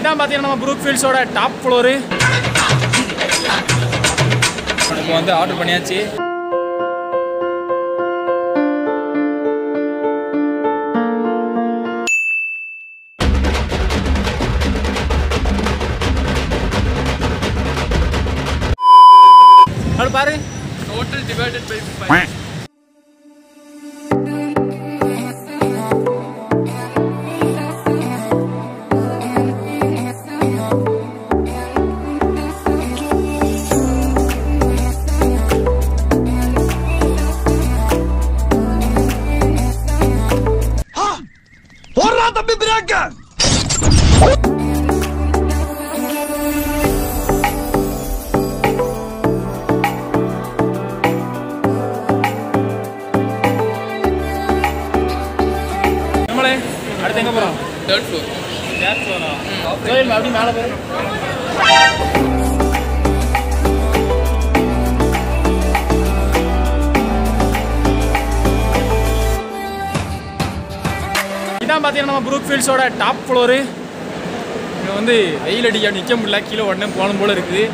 இதான் பார்த்தீங்கன்னா நம்ம ப்ரூக் ஃபீல்ட்ஸோட டாப் ஃப்ளோரு இப்போ வந்து ஆர்டர் பண்ணியாச்சு அது பாரு Total divided by five. போடுறா தம்பி பிரேக்க நம்மளே அடுத்து எங்க போறோம் Third floor. தேர்ட் ஃப்ளோரா கோயில் அப்படி மேலே போறோம் இதான் பார்த்தீங்கன்னா நம்ம ப்ரூக் ஃபீல்ட்ஸோட டாப் ஃப்ளோரு இங்கே வந்து வெயில் அடிக்க நிற்க முடியல கீழே உடனே போகணும் போல இருக்குது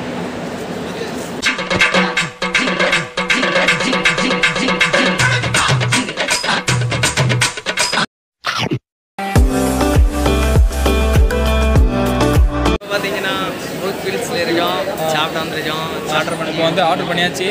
இப்போ பார்த்தீங்கன்னா ப்ரூக் ஹில்ஸில் இருக்கோம் சாப்பிட்டு வந்துருக்கோம் ஆர்டர் பண்ணி இப்போ வந்து ஆர்டர் பண்ணியாச்சு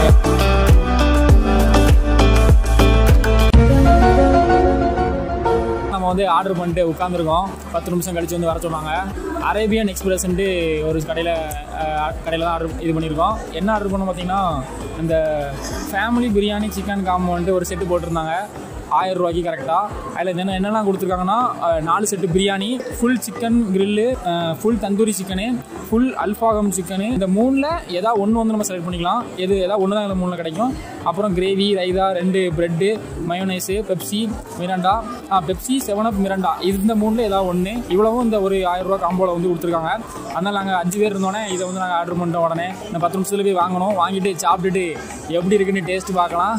நம்ம வந்து ஆர்டர் பண்ணிட்டு உட்காந்துருக்கோம் பத்து நிமிஷம் கழிச்சு வந்து வர சொன்னாங்க அரேபியன் எக்ஸ்பிரஸ்ன்ட்டு ஒரு கடையில் கடையில் தான் ஆர்டர் இது பண்ணியிருக்கோம் என்ன ஆர்டர் பண்ணோம் பார்த்தீங்கன்னா இந்த ஃபேமிலி பிரியாணி சிக்கன் காம்போ வந்துட்டு ஒரு செட்டு போட்டிருந்தாங்க ஆயிரம் ரூபாய்க்கு கரெக்டாக அதில் என்ன என்னெல்லாம் கொடுத்துருக்காங்கன்னா அஹ், நாலு set biryani full chicken grill full tandoori chicken full அல்ஃபாகம் சிக்கனு இந்த மூணில் ஏதாவது ஒன்று வந்து நம்ம செலக்ட் பண்ணிக்கலாம் எது ஏதாவது ஒன்று தான் இந்த மூணில் கிடைக்கும் அப்புறம் கிரேவி ரைதா ரெண்டு bread mayonnaise Pepsi Mirinda Pepsi seven up Mirinda இந்த மூணில் ஏதாவது ஒன்று இவ்வளவும் இந்த ஒரு ஆயிரம் ரூபா காம்போவில் வந்து கொடுத்துருக்காங்க அதனால் நாங்கள் அஞ்சு பேர் இருந்தோடனே இதை வந்து நாங்கள் ஆர்டர் பண்ணிட்டோம் உடனே இந்த பத்து நிமிஷத்துல போய் வாங்கணும் வாங்கிட்டு சாப்பிட்டுட்டு எப்படி இருக்குன்னு டேஸ்ட் பார்க்கலாம்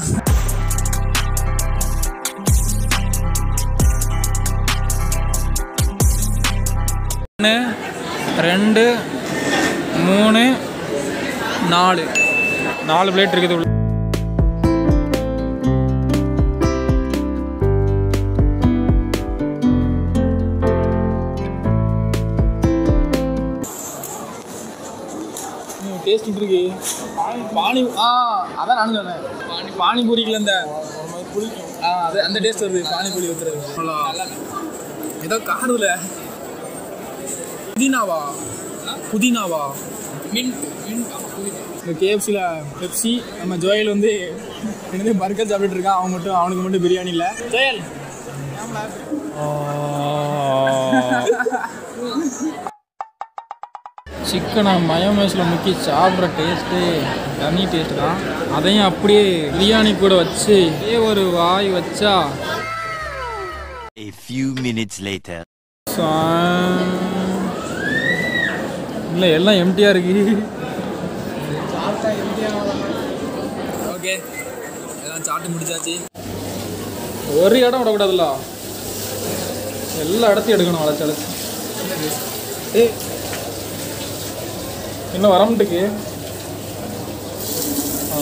ஒன்று ரெண்டு மூணு நாலு நாலு பிளேட் இருக்குது உள்ள டேஸ்ட் இருக்கு பானி ஆ அதான் நானும் சொன்னேன் பானி பானிபூரிக்குள்ள இந்த ஆ அது அந்த டேஸ்ட் வருது பானிபூரி ஊத்துறது ஏதோ காடுல புதினாவா புதினாவா மின் மின் இந்த கேஎஃப்சியில் பெப்சி நம்ம ஜோயல் வந்து என்னது பர்கர் சாப்பிட்டுட்டு இருக்கான் அவன் மட்டும் அவனுக்கு மட்டும் பிரியாணி இல்லை ஜோயல் சிக்கனை மயோமேஸில் முக்கி சாப்பிட்ற டேஸ்ட்டு தனி டேஸ்ட் தான் அதையும் அப்படியே பிரியாணி கூட வச்சு ஒரே ஒரு வாய் வச்சா A few minutes later. இல்லை எல்லாம் எம்டியாக இருக்கு ஓகே எல்லாம் சாப்பிட்டு முடிச்சாச்சு ஒரு இடம் விடக்கூடாதுல்ல எல்லா இடத்தையும் எடுக்கணும் வளர்ச்சி வளர்ச்சி ஏய் இன்னும் வரமாட்டுக்கு ஆ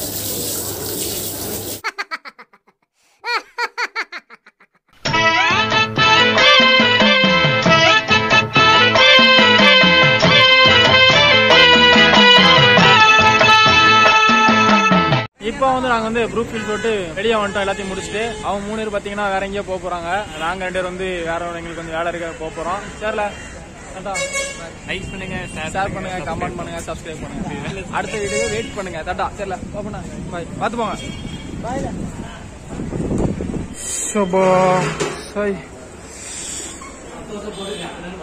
இப்போ வந்து நாங்கள் வந்து குரூப் ஃபீல் போட்டு வெளியே வந்துட்டோம் எல்லாத்தையும் முடிச்சுட்டு அவங்க மூணு பேர் பார்த்தீங்கன்னா வேற எங்கேயோ போக போகிறாங்க நாங்கள் ரெண்டு பேர் வந்து வேற ஒரு எங்களுக்கு கொஞ்சம் வேலை இருக்க போக போகிறோம் சரில டாடா லைக் பண்ணுங்க ஷேர் பண்ணுங்க கமெண்ட் பண்ணுங்க சப்ஸ்கிரைப் பண்ணுங்க அடுத்த வீடியோ வெயிட் பண்ணுங்க டாடா சரில ஓப்பனா பாய் பார்த்து போங்க பாய் சபா சாய்